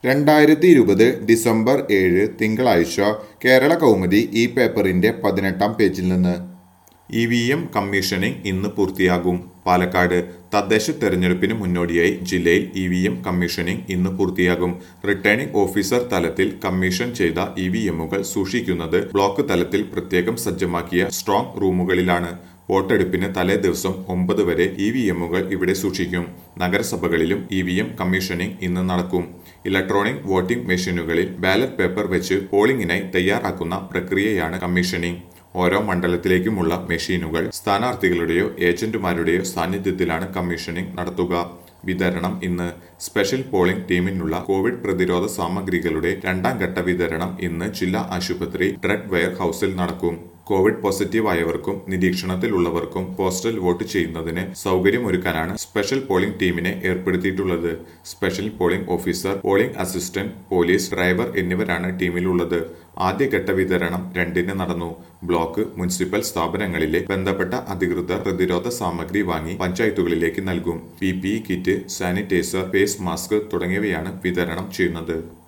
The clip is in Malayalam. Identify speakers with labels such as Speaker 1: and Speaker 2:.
Speaker 1: രണ്ടായിരത്തി ഇരുപത് ഡിസംബർ ഏഴ് തിങ്കളാഴ്ച കേരള കൗമുദി ഈ പേപ്പറിന്റെ പതിനെട്ടാം പേജിൽ നിന്ന് ഇ വി എം കമ്മീഷനിംഗ് ഇന്ന് പൂർത്തിയാകും പാലക്കാട് തദ്ദേശ തെരഞ്ഞെടുപ്പിന് മുന്നോടിയായി ജില്ലയിൽ ഇ വി എം കമ്മീഷനിംഗ് ഇന്ന് പൂർത്തിയാകും റിട്ടേണിംഗ് ഓഫീസർ തലത്തിൽ കമ്മീഷൻ ചെയ്ത ഇ വി എമ്മുകൾ സൂക്ഷിക്കുന്നത് ബ്ലോക്ക് തലത്തിൽ പ്രത്യേകം സജ്ജമാക്കിയ സ്ട്രോങ് റൂമുകളിലാണ് വോട്ടെടുപ്പിന് തലേ ദിവസം ഒമ്പത് വരെ ഇ വി എമ്മുകൾ ഇവിടെ സൂക്ഷിക്കും നഗരസഭകളിലും ഇ വി എം കമ്മീഷനിംഗ് ഇന്ന് നടക്കും ഇലക്ട്രോണിക് വോട്ടിംഗ് മെഷീനുകളിൽ ബാലറ്റ് പേപ്പർ വെച്ച് പോളിംഗിനായി തയ്യാറാക്കുന്ന പ്രക്രിയയാണ് കമ്മീഷനിംഗ് ഓരോ മണ്ഡലത്തിലേക്കുമുള്ള മെഷീനുകൾ സ്ഥാനാർത്ഥികളുടെയോ ഏജന്റുമാരുടെയോ സാന്നിധ്യത്തിലാണ് കമ്മീഷനിംഗ് നടത്തുക വിതരണം ഇന്ന് സ്പെഷ്യൽ പോളിംഗ് ടീമിനുള്ള കോവിഡ് പ്രതിരോധ സാമഗ്രികളുടെ രണ്ടാം ഘട്ട വിതരണം ഇന്ന് ജില്ലാ ആശുപത്രി ഡ്രഗ് വെയർ ഹൌസിൽ നടക്കും കോവിഡ് പോസിറ്റീവ് ആയവർക്കും നിരീക്ഷണത്തിലുള്ളവർക്കും പോസ്റ്റൽ വോട്ട് ചെയ്യുന്നതിന് സൗകര്യമൊരുക്കാനാണ് സ്പെഷ്യൽ പോളിംഗ് ടീമിനെ ഏർപ്പെടുത്തിയിട്ടുള്ളത് special polling officer polling assistant police driver എന്നിവരാണ് ടീമിലുള്ളത് ആദ്യഘട്ട വിതരണം രണ്ടിന് നടന്നു ബ്ലോക്ക് മുനിസിപ്പൽ സ്ഥാപനങ്ങളിലെ ബന്ധപ്പെട്ട അധികൃതർ പ്രതിരോധ സാമഗ്രി വാങ്ങി പഞ്ചായത്തുകളിലേക്ക് നൽകും P P E kit sanitiser face mask തുടങ്ങിയവയാണ് വിതരണം ചെയ്യുന്നത്